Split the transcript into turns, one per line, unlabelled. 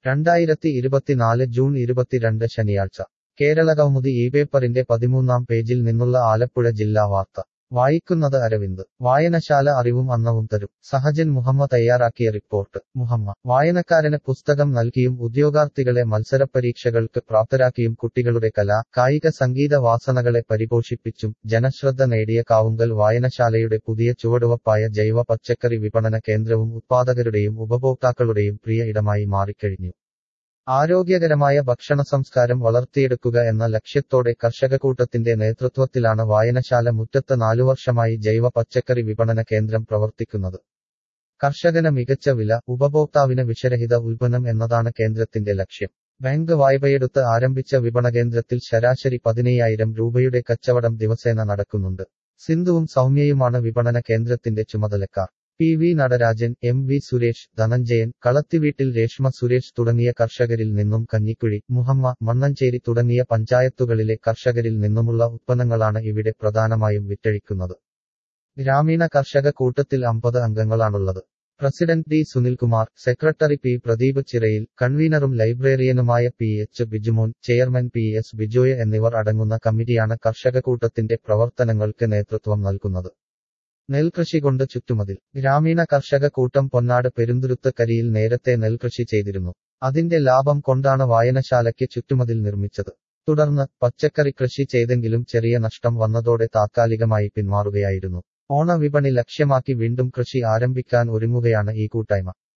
രണ്ടായിരത്തി ഇരുപത്തിനാല് ജൂൺ ഇരുപത്തിരണ്ട് ശനിയാഴ്ച കേരള കൗമുദി ഈ പേപ്പറിന്റെ പതിമൂന്നാം പേജിൽ നിന്നുള്ള ആലപ്പുഴ ജില്ലാ വാർത്ത വായിക്കുന്നത് അരവിന്ദ് വായനശാല അറിവും അന്നവും തരും സഹജൻ മുഹമ്മ തയ്യാറാക്കിയ റിപ്പോർട്ട് മുഹമ്മ വായനക്കാരന് പുസ്തകം നൽകിയും ഉദ്യോഗാർത്ഥികളെ മത്സരപരീക്ഷകൾക്ക് പ്രാപ്തരാക്കിയും കുട്ടികളുടെ കലാ കായിക സംഗീത വാസനകളെ പരിപോഷിപ്പിച്ചും ജനശ്രദ്ധ നേടിയ കാവുങ്കൽ വായനശാലയുടെ പുതിയ ചുവടുവപ്പായ ജൈവ പച്ചക്കറി വിപണന കേന്ദ്രവും ഉത്പാദകരുടെയും ഉപഭോക്താക്കളുടെയും പ്രിയ ഇടമായി മാറിക്കഴിഞ്ഞു ആരോഗ്യകരമായ ഭക്ഷണ സംസ്കാരം വളർത്തിയെടുക്കുക എന്ന ലക്ഷ്യത്തോടെ കർഷകക്കൂട്ടത്തിന്റെ നേതൃത്വത്തിലാണ് വായനശാല മുറ്റത്ത് നാലുവർഷമായി ജൈവ പച്ചക്കറി വിപണന കേന്ദ്രം പ്രവർത്തിക്കുന്നത് കർഷകന് മികച്ച വില ഉപഭോക്താവിന് വിഷരഹിത ഉൽപ്പന്നം എന്നതാണ് കേന്ദ്രത്തിന്റെ ലക്ഷ്യം ബാങ്ക് വായ്പയെടുത്ത് ആരംഭിച്ച വിപണകേന്ദ്രത്തിൽ ശരാശരി പതിനയ്യായിരം രൂപയുടെ കച്ചവടം ദിവസേന നടക്കുന്നുണ്ട് സിന്ധുവും സൗമ്യയുമാണ് വിപണന കേന്ദ്രത്തിന്റെ ചുമതലക്കാർ P V Natarajan M V Suresh Dhananjayan Kalathiveettil Reshma Suresh തുടങ്ങിയ കർഷകരിൽ നിന്നും കഞ്ഞിക്കുഴി മുഹമ്മ മണ്ണഞ്ചേരി തുടങ്ങിയ പഞ്ചായത്തുകളിലെ കർഷകരിൽ നിന്നുമുള്ള ഉത്പന്നങ്ങളാണ് ഇവിടെ പ്രധാനമായും വിറ്റഴിക്കുന്നത് ഗ്രാമീണ കർഷക കൂട്ടത്തിൽ അമ്പത് അംഗങ്ങളാണുള്ളത് president D Sunilkumar secretary P Pradeep Chirayil കൺവീനറും ലൈബ്രറിയനുമായ P H Bijumon chairman P S Bijoy എന്നിവർ അടങ്ങുന്ന കമ്മിറ്റിയാണ് കർഷകക്കൂട്ടത്തിന്റെ പ്രവർത്തനങ്ങൾക്ക് നേതൃത്വം നൽകുന്നത് നെൽകൃഷി കൊണ്ട് ചുറ്റുമതിൽ ഗ്രാമീണ കർഷക കൂട്ടം പൊന്നാട് പെരുന്തുരുത്ത് കരിയിൽ നേരത്തെ നെൽകൃഷി ചെയ്തിരുന്നു അതിന്റെ ലാഭം കൊണ്ടാണ് വായനശാലയ്ക്ക് ചുറ്റുമതിൽ നിർമ്മിച്ചത് തുടർന്ന് പച്ചക്കറി കൃഷി ചെയ്തെങ്കിലും ചെറിയ നഷ്ടം വന്നതോടെ താത്കാലികമായി പിന്മാറുകയായിരുന്നു ഓണവിപണി ലക്ഷ്യമാക്കി വീണ്ടും കൃഷി ആരംഭിക്കാൻ ഒരുങ്ങുകയാണ് ഈ കൂട്ടായ്മ